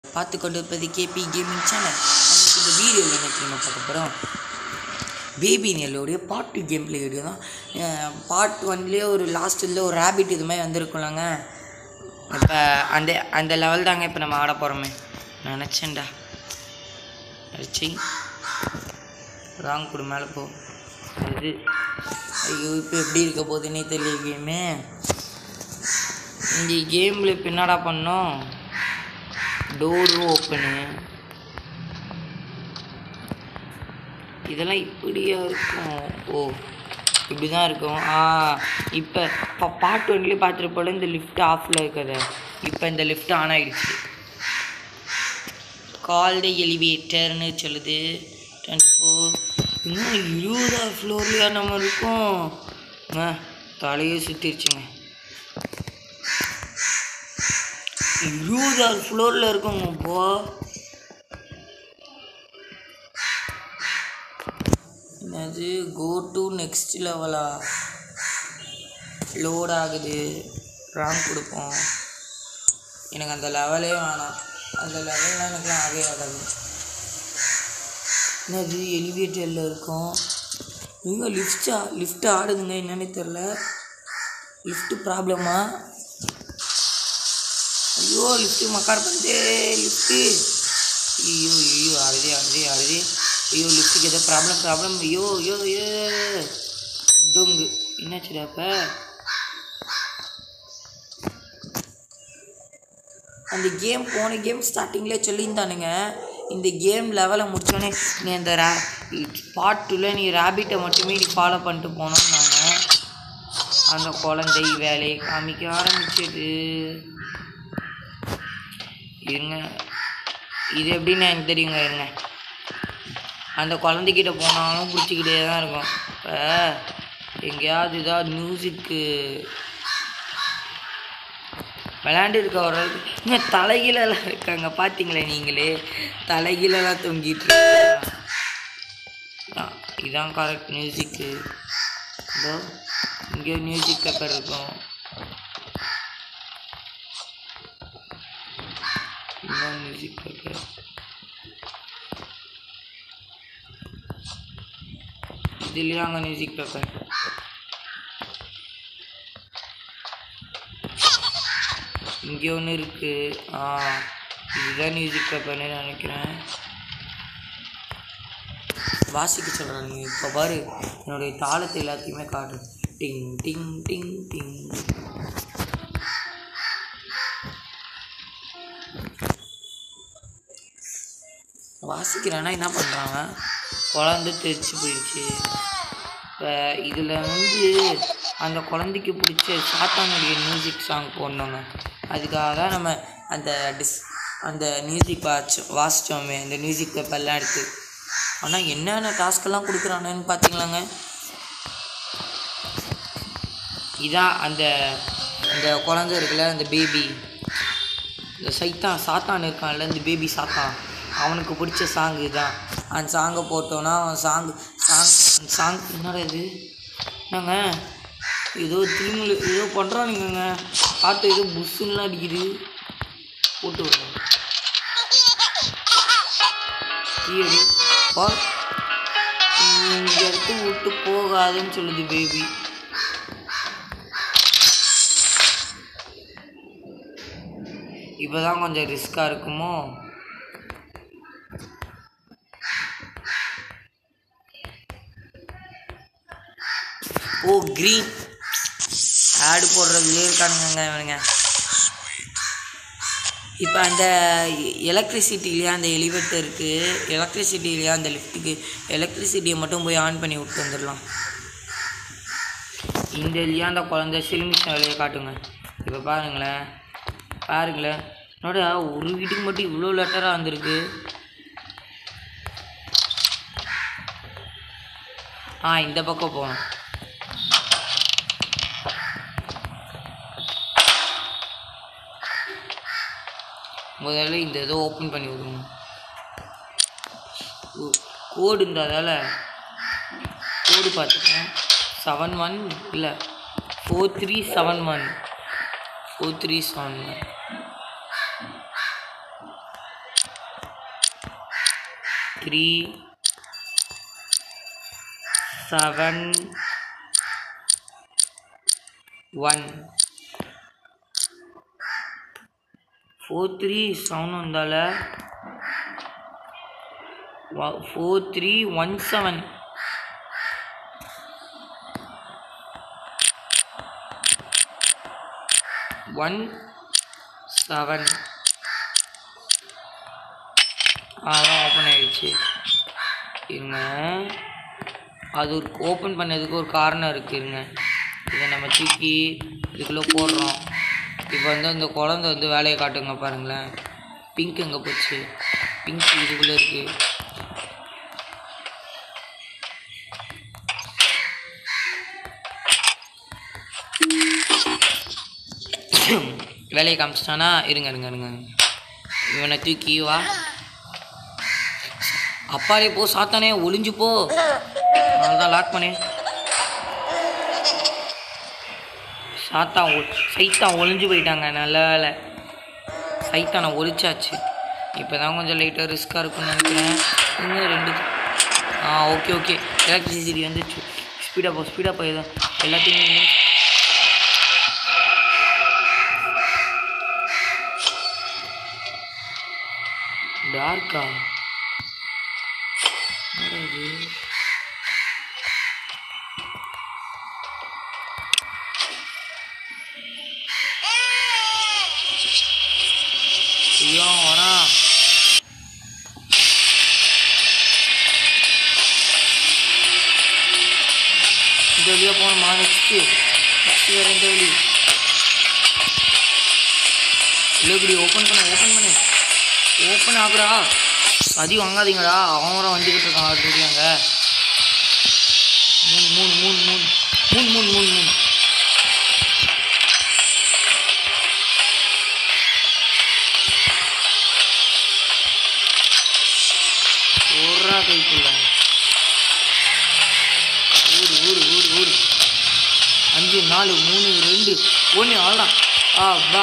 பார்த்து கொண்டு இருப்பது கேபி கேமிங் சேனல் நமக்கு இந்த வீடியோவில் என்ன தெரியுமா பார்க்க போகிறோம் பேபி நெல்லோடைய part two game play video தான் பார்ட் ஒன்லேயே ஒரு லாஸ்ட்டில் ஒரு ரேபிட் இது மாதிரி வந்திருக்கும்லங்க இப்போ அந்த அந்த லெவல் தாங்க இப்போ நம்ம ஆட போகிறோமே நினச்சேன்டா நினச்சி ராங் கொடு மேலே போ இது ஐயோ இப்போ எப்படி இருக்க போகுதுன்னே தெரியல கேமு இந்த கேமில் இப்போ என்னடா பண்ணோம் டோர் ஓப்பனு இதெல்லாம் இப்படியா இருக்கும் ஓ இப்படி தான் இருக்கும் ஆ இப்போ இப்போ பாட்டு ஒன்லேயே பார்த்துருப்போல இந்த லிஃப்ட் ஆஃபில் இருக்கிறத இப்போ இந்த லிஃப்ட் ஆன் ஆகிடுச்சு கால் த எலிவேட்டர்னு சொல்லுது டுவெண்ட்டி ஃபோர் இன்னும் இருபதாவது ஃப்ளோர்லையா நம்ம இருக்கோம் ஆ தலையே சுற்றிருச்சுங்க இருபதாவது ஃப்ளோரில் இருக்கோங்க போ என்னது கோ டு நெக்ஸ்ட் லெவலா லோட் ஆகுது ராங் கொடுப்போம் எனக்கு அந்த லெவலே வேணாம் அந்த லெவல்லாம் எனக்குலாம் ஆகவே ஆகாது என்னது எலிவேட்டரில் இருக்கும் இங்கே லிஃப்டா லிஃப்ட் ஆடுதுங்க என்னன்னே தெரில லிஃப்ட் ப்ராப்ளமா ஐயோ லிஃப்ட்டு மக்கார் பண்ணுதே லிஃப்ட்டு ஐயோ ஐயோ ஆடுதே ஆடுதே ஆடுதே ஐயோ லிஃப்ட்டுக்கு ஏதோ ப்ராப்ளம் ப்ராப்ளம் ஐயோ ஐயோ ஐயோ டொங்கு என்னாச்சுடா அப்போ அந்த கேம் போன கேம் ஸ்டார்டிங்லேயே சொல்லியிருந்தானுங்க இந்த கேம் லெவலை முடிச்சோடனே நீ அந்த ரே பார்ட் டூவில் நீ ரேபிட்டை மட்டுமே நீ ஃபாலோ பண்ணிட்டு போனோம்னாங்க அந்த குழந்தை வேலையை காமிக்க ஆரம்பிச்சது இருங்க இது எப்படின்னு எனக்கு தெரியுங்க இருங்க அந்த குழந்தைகிட்ட போனாலும் பிடிச்சிக்கிட்டே தான் இருக்கும் இப்போ எங்கேயாவது ஏதாவது மியூசிக்கு விளையாண்டு இருக்க ஒரு இங்கே தலைகீழெல்லாம் இருக்காங்க பார்த்தீங்களே நீங்களே தலைகீழெல்லாம் தொங்கிட்டு இருக்கு. இதான் இதான் கரெக்ட் மியூசிக்கு இதோ இங்கே மியூசிக் பேப்பர் இருக்கும் இதுதான் மியூசிக் பேப்பர் இதுலேயும் அங்கே மியூசிக் பேப்பர் இங்கே ஒன்று இருக்குது ஆ இதுதான் மியூசிக் பேப்பர்னு நினைக்கிறேன் வாசிக்க சொல்கிறாங்க இப்போ பாரு என்னுடைய தாளத்தை எல்லாத்தையுமே காட்டு டிங் டிங் டிங் டிங் வாசிக்கிறானா என்ன பண்ணுறாங்க குழந்தை தெரிச்சு போயிடுச்சு இப்போ இதில் வந்து அந்த குழந்தைக்கு பிடிச்ச சாத்தானுடைய மியூசிக் சாங் போடணுங்க அதுக்காக தான் நம்ம அந்த டிஸ் அந்த மியூசிக் வாட்ச் வாசித்தோமே அந்த மியூசிக் பேப்பர்லாம் எடுத்து ஆனால் என்னென்ன டாஸ்க்கெல்லாம் கொடுக்குறானுன்னு பார்த்தீங்களாங்க இதான் அந்த அந்த குழந்தை இருக்குல்ல அந்த பேபி இந்த சைத்தான் சாத்தான் இருக்கான்ல இந்த பேபி சாத்தான் அவனுக்கு பிடிச்ச சாங் இதுதான் அந்த சாங்கை போட்டோன்னா அவன் சாங் சாங் அந்த சாங் என்னடா இது என்னங்க ஏதோ திரும்பி ஏதோ பண்ணுறானுங்கங்க காற்று ஏதோ புஷ்ஷுன்னெலாம் அடிக்குது போட்டு விடுறோம் தீயடி பா இந்த இடத்த விட்டு போகாதுன்னு சொல்லுது பேபி இப்போ தான் கொஞ்சம் ரிஸ்க்காக இருக்குமோ ஓ க்ரீன் ஆடு போடுறதுலேயே இருக்கானுங்க இவனுங்க இப்போ அந்த எலக்ட்ரிசிட்டி இல்லையா அந்த எலிவேட்டர் இருக்குது எலக்ட்ரிசிட்டி இல்லையா அந்த லிஃப்ட்டுக்கு எலக்ட்ரிசிட்டியை மட்டும் போய் ஆன் பண்ணி விட்டு வந்துடலாம் இந்த இல்லையா அந்த குழந்தை சிலுமிஷன் வேலையை காட்டுங்க இப்போ பாருங்களேன் பாருங்களேன் என்னோட ஒரு வீட்டுக்கு மட்டும் இவ்வளோ லெட்டராக வந்திருக்கு ஆ இந்த பக்கம் போகணும் முதல்ல இந்த இதை ஓப்பன் பண்ணி விடுவோம் கோடு இருந்ததால் கோடு பார்த்துக்கேன் செவன் ஒன் இல்லை four three seven one four three seven one three seven one four three seven வந்தால four three one seven one seven அதான் ஓப்பன் ஆயிடுச்சு இருங்க அது ஒரு ஓப்பன் பண்ணதுக்கு ஒரு காரணம் இருக்குது இருங்க இதை நம்ம தூக்கி இதுக்குள்ளே போடுறோம் இப்போ வந்து அந்த குழந்தை வந்து வேலையை காட்டுங்க பாருங்களேன் பிங்க் எங்கே போச்சு பிங்க் இதுக்குள்ளே இருக்குது வேலையை காமிச்சிட்டானா இருங்க இருங்க இருங்க இவனை தூக்கி வா அப்பாலே போ சாத்தானே ஒளிஞ்சு போ அவ்வளோதான் லாக் பண்ணு சாத்தான் ஒ சைத்தான் ஒளிஞ்சு போயிட்டாங்க நல்ல வேலை சைத்தானை ஒழிச்சாச்சு இப்போ தான் கொஞ்சம் லைட்டாக ரிஸ்க்காக இருக்கும்னு நினைக்கிறேன் இன்னும் ரெண்டு ஆ ஓகே ஓகே எலக்ட்ரிசிட்டி வந்துச்சு ஸ்பீடாக போ ஸ்பீடாக போய் தான் எல்லாத்தையும் இன்னும் டார்க்கா என்னடா இது ஐயோ வரான் இந்த வழியாக போகணுமா நெக்ஸ்ட்டு நெக்ஸ்ட் வேறு எந்த வழி இல்லை இப்படி ஓப்பன் பண்ண ஓப்பன் பண்ணு ஓப்பன் ஆகுடா அதி வாங்காதீங்கடா அவன் வர வந்துக்கிட்டு இருக்கான் ஆல்ரெடி அங்கே மூணு மூணு மூணு மூணு மூணு மூணு மூணு மூணு ஓடுறா கைக்குள்ள ஊடு ஊடு ஊடு ஊடு அஞ்சு நாலு மூணு ரெண்டு ஒன்று அவ்வளோதான் ஆ பா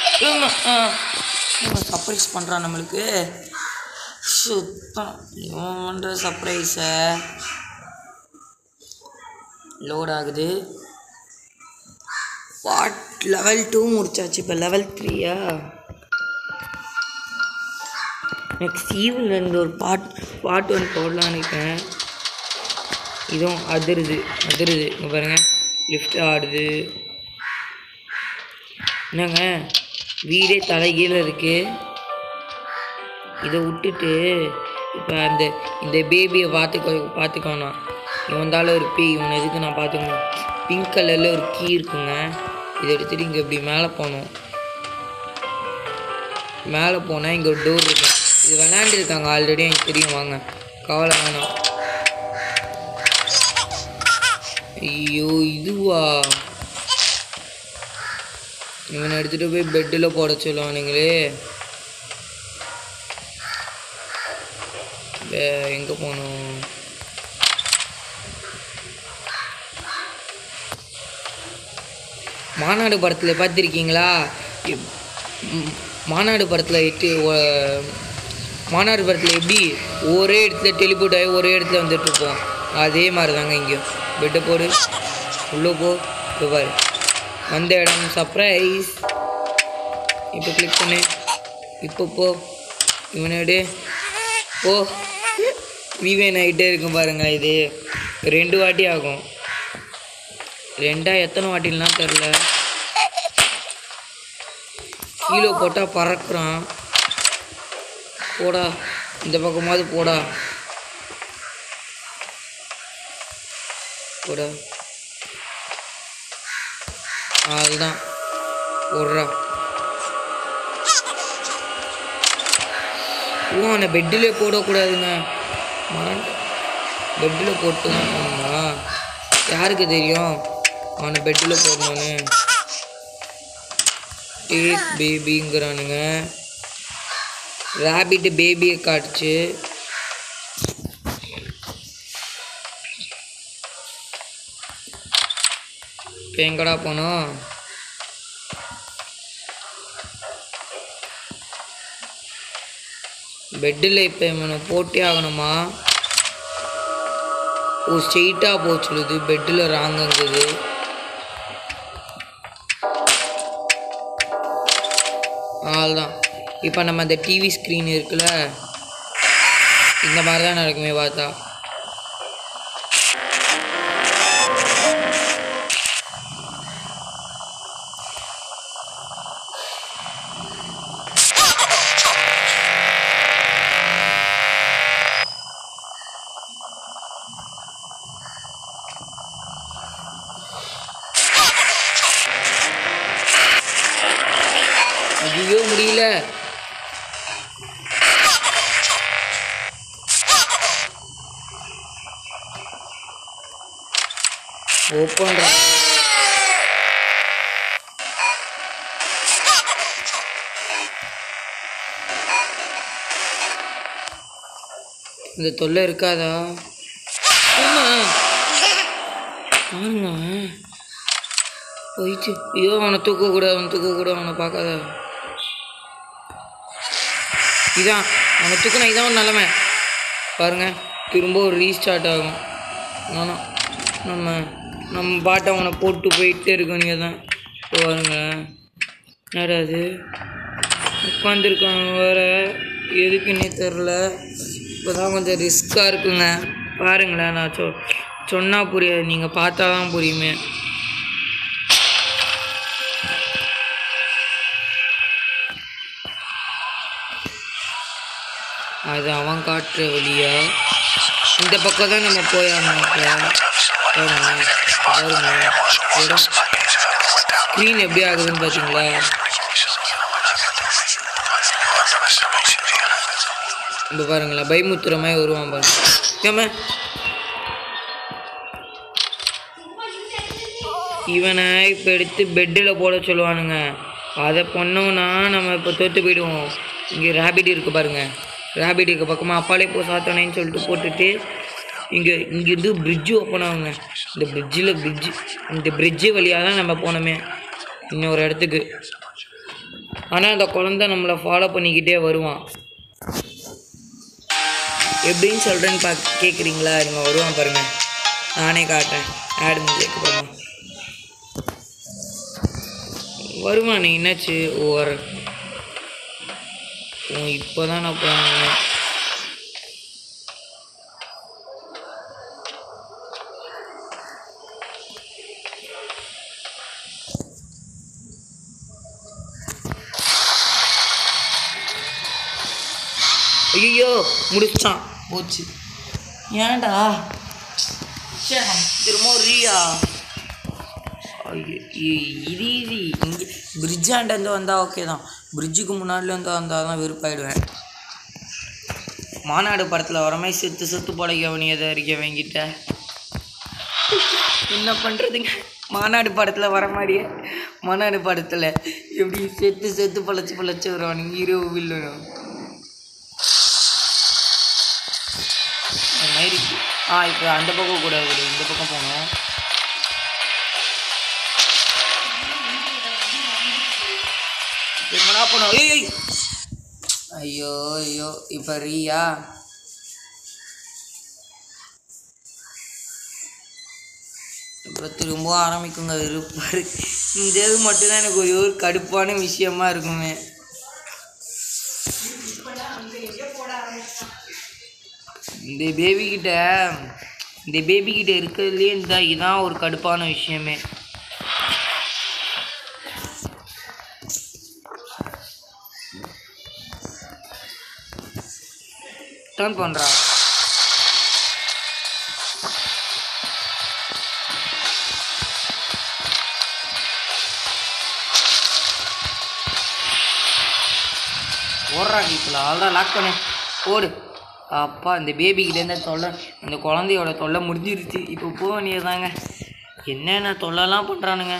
இவன் சர்ப்ரைஸ் பண்ணுறான் நம்மளுக்கு சுத்தம் இவன் பண்ணுற சர்ப்ரைஸை லோட் ஆகுது பார்ட் லெவல் டூ முடிச்சாச்சு இப்போ லெவல் த்ரீயா நெக்ஸ்ட் ஈவில் இருந்து ஒரு பார்ட் பார்ட் ஒன் போடலான்னு இருக்கேன் இதுவும் அதிருது அதிருது இங்கே பாருங்கள் லிஃப்ட் ஆடுது என்னங்க வீடே தலைகீழ இருக்கு இதை விட்டுட்டு இப்போ அந்த இந்த பேபியை பார்த்துக்கோ பார்த்துக்கோணும் இவன் வந்தாலும் ஒரு பேய் இவனை எதுக்கு நான் பார்த்துக்கணும் பிங்க் கலரில் ஒரு கீ இருக்குங்க இதை எடுத்துகிட்டு இங்கே இப்படி மேலே போகணும் மேலே போனால் இங்கே ஒரு டோர் இருக்கும் இது விளையாண்டுருக்காங்க ஆல்ரெடி எனக்கு தெரியும் வாங்க கவலை வேணாம் ஐயோ இதுவா இவனை எடுத்துகிட்டு போய் பெட்டில் போட சொல்லுவானுங்களே எங்கே போகணும் மாநாடு படத்தில் பார்த்துருக்கீங்களா இப்- ம், மாநாடு படத்தில் எட்டு ஒ- மாநாடு படத்தில் எப்படி ஒரே இடத்துல டெலிபோர்ட் ஆகி ஒரே இடத்துல வந்துட்டு இருப்போம் அதே மாதிரி தாங்க இங்கேயும் பெட்டை போடு உள்ளே போ இப்போ பாரு வந்த இடம் சர்ப்ரைஸ் இப்போ கிளிக் பண்ணு இப்போ போ இவனை எடு போ வீவேன் ஆகிட்டே இருக்கும் பாருங்க இது ரெண்டு வாட்டி ஆகும் ரெண்டா எத்தனை வாட்டிலாம் தெரில கீழே போட்டால் பறக்குறான் போடா இந்த பக்கமாவது போடா போடா ஆ, அதுதான் போடுறா ஓ அவனை பெட்டிலே போடக்கூடாதுங்க பெட்டில் போட்டு தான் போகணுமா யாருக்கு தெரியும் அவனை பெட்டில் போடணுன்னு டேக் பேபிங்கிறானுங்க ரேபிட்டு பேபியை காட்டுச்சு இப்போ எங்கடா போனோம் பெட்டில் இப்போ இவனை போட்டே ஆகணுமா ஓ ஸ்ட்ரெயிட்டாக போக சொல்லுது பெட்டில் ராங்குங்குது அவ்வளோதான் இப்போ நம்ம அந்த டிவி ஸ்க்ரீன் இருக்குல்ல இந்த மாதிரி தான் நடக்குமே பார்த்தா ஐயோ முடியல ஓப்பன் இந்த தொல்லை இருக்காதா ஆமா. பாருங்க போயிடுச்சு ஐயோ அவனை தூக்கக்கூடாது அவனை தூக்கக்கூடாது அவனை பார்க்காத இதான் அவனை தூக்கினா இதான் ஒரு நிலமை பாருங்க திரும்ப ஒரு ரீஸ்டார்ட் ஆகும் ஆனால் நம்ம நம்ம பாட்டை அவனை போட்டு போயிட்டே இருக்கோம் நீங்கள் தான் பாருங்க என்னடா அது உட்காந்துருக்காங்க வேற எதுக்குன்னே தெரில இப்போ தான் கொஞ்சம் ரிஸ்க்காக இருக்குங்க பாருங்களேன் நான் சொ சொன்னால் புரியாது நீங்கள் பார்த்தா தான் புரியுமே அது அவன் காட்டுற வழியா இந்த பக்கம் தான் நம்ம போயாகணும் ஸ்க்ரீன் எப்படி ஆகுதுன்னு பார்த்தீங்களா இப்போ பாருங்களேன் பயமுத்துற மாதிரி வருவான் பாருங்க ஏம்மா இவனை இப்போ எடுத்து பெட்டில் போட சொல்லுவானுங்க அதை பண்ணோம்னா நம்ம இப்போ தோற்று போயிடுவோம் இங்கே ரேபிட் இருக்கு பாருங்க ரேபிட் இருக்க பக்கமாக அப்பாலே போ சாத்தனேன்னு சொல்லிட்டு போட்டுட்டு இங்கே இங்கேருந்து பிரிட்ஜு ஓப்பன் ஆகுங்க இந்த பிரிட்ஜில் பிரிட்ஜு இந்த பிரிட்ஜு வழியாக தான் நம்ம போனோமே இன்னொரு இடத்துக்கு ஆனால் அந்த குழந்தை நம்மளை ஃபாலோ பண்ணிக்கிட்டே வருவான் எப்படின்னு சொல்கிறேன்னு பா கேட்குறீங்களா நீங்கள் வருவான் பாருங்க நானே காட்டுறேன் ஆடு முடிஞ்சு பாருங்க வருவானே என்னாச்சு ஓ வர ஓ இப்போ தான் நான் போனேன் ஐயோ முடிச்சிட்டான் போச்சு ஏன்டா ச்சே, திரும்ப ரீயா ஐயோ, இ- இது இது இங்கே பிரிட்ஜாண்டேருந்து வந்தால் ஓகே தான் பிரிட்ஜுக்கு முன்னாடிலேருந்து வந்தால் தான் வெறுப்பாயிடுவேன் மாநாடு படத்தில் வர மாதிரி செத்து செத்து பழைக்க வேண்டியதை இருக்க வாங்கிட்ட என்ன பண்ணுறதுங்க மாநாடு படத்தில் வர மாதிரியே மாநாடு படத்தில் எப்படி செத்து செத்து பழச்சு பழச்சு வருவானுங்க ஹீரோ வில்லனும் அந்த மாதிரி இருக்கு. ஆ இப்போ அந்த பக்கம் கூட ஒரு இந்த பக்கம் போகணும் என்னடா போனோம் ஏய் ஏய். ஐயோ ஐயோ இப்போ ரீயா இப்போ திரும்ப ஆரம்பிக்குங்க வெறுப்பாரு இந்த இது மட்டும்தான் எனக்கு ஒரே ஒரு கடுப்பான விஷயமா இருக்குமே இந்த பேபி கிட்ட இந்த பேபி கிட்ட இருக்கிறதுலே இந்த இதான் ஒரு கடுப்பான விஷயமே டர்ன் பண்றா ஓடுறா கீப்பில் அவ்வளோதான் லாக் பண்ணு ஓடு அப்பா இந்த பேபிக்கிட்டேருந்து தொல்லை இந்த குழந்தையோட தொல்லை முடிஞ்சிருச்சு இப்போ போக வேண்டியதாங்க என்னென்ன தொல்லைலாம் பண்ணுறானுங்க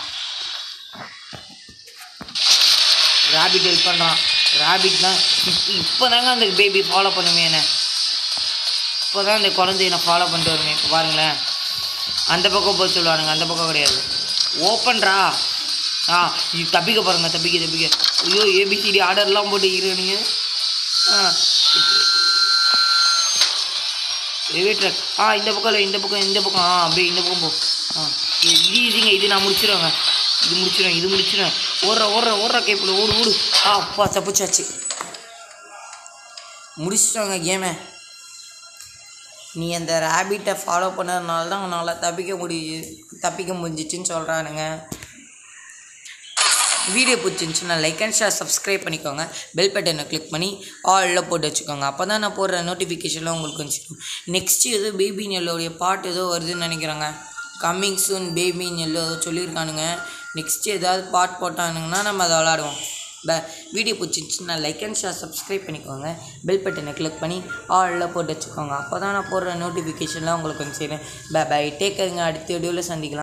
ரேபிட் ஹெல்ப் பண்ணுறான் ரேபிட் தான் இப்போ இப்போ தாங்க அந்த பேபி ஃபாலோ பண்ணுமே என்ன இப்போ தான் அந்த குழந்தைய நான் ஃபாலோ பண்ணிட்டு வருவேன் இப்போ பாருங்களேன் அந்த பக்கம் போக சொல்லுவானுங்க அந்த பக்கம் கிடையாது ஓப்பன்ரா ஆ இது தப்பிக்க பாருங்க தப்பிக்க தப்பிக்க ஐயோ ஏபிசிடி ஆர்டர்லாம் போட்டு இருக்கிறீங்க ஆ ரயில்வே ட்ராக் ஆ இந்த பக்கம் இல்லை இந்த பக்கம் இந்த பக்கம் ஆ அப்படியே இந்த பக்கம் போ ஆ இது இது ஈஸிங்க இது நான் முடிச்சிடுவேங்க இது முடிச்சிடுவேன் இது முடிச்சிடுவேன் ஓடுற ஓடுற ஓடுற கேப்பில் ஓடு ஓடு ஆ அப்பா தப்பிச்சாச்சு முடிச்சிட்டாங்க கேமை நீ அந்த ரேபிட்டை ஃபாலோ பண்ணதுனால தான் உன்னால் தப்பிக்க முடியுது தப்பிக்க முடிஞ்சிச்சுன்னு சொல்கிறானுங்க வீடியோ பிடிச்சிருந்துச்சுன்னா லைக் அண்ட் ஷேர் சப்ஸ்கிரைப் பண்ணிக்கோங்க பெல் பட்டனை கிளிக் பண்ணி ஆலில் போட்டு வச்சுக்கோங்க அப்போ தான் நான் போடுற நோட்டிஃபிகேஷன்லாம் உங்களுக்கு வந்துச்சு நெக்ஸ்ட் ஏதோ பேபி நெல்லோடைய பாட்டு ஏதோ வருதுன்னு நினைக்கிறாங்க கம்மிங் சூன் பேபி நெல்லோ ஏதோ சொல்லியிருக்கானுங்க நெக்ஸ்ட் ஏதாவது பாட் போட்டானுங்கன்னா நம்ம அதை விளாடுவோம் ப வீடியோ பிடிச்சிருந்துச்சுன்னா லைக் அண்ட் ஷேர் சப்ஸ்கிரைப் பண்ணிக்கோங்க பெல் பட்டனை கிளிக் பண்ணி ஆலில் போட்டு வச்சுக்கோங்க அப்போ தான் நான் போடுற நோட்டிஃபிகேஷன்லாம் உங்களுக்கு வந்து சேரும் பை பை டேக்கருங்க அடுத்த வீடியோவில் சந்திக்கலாம்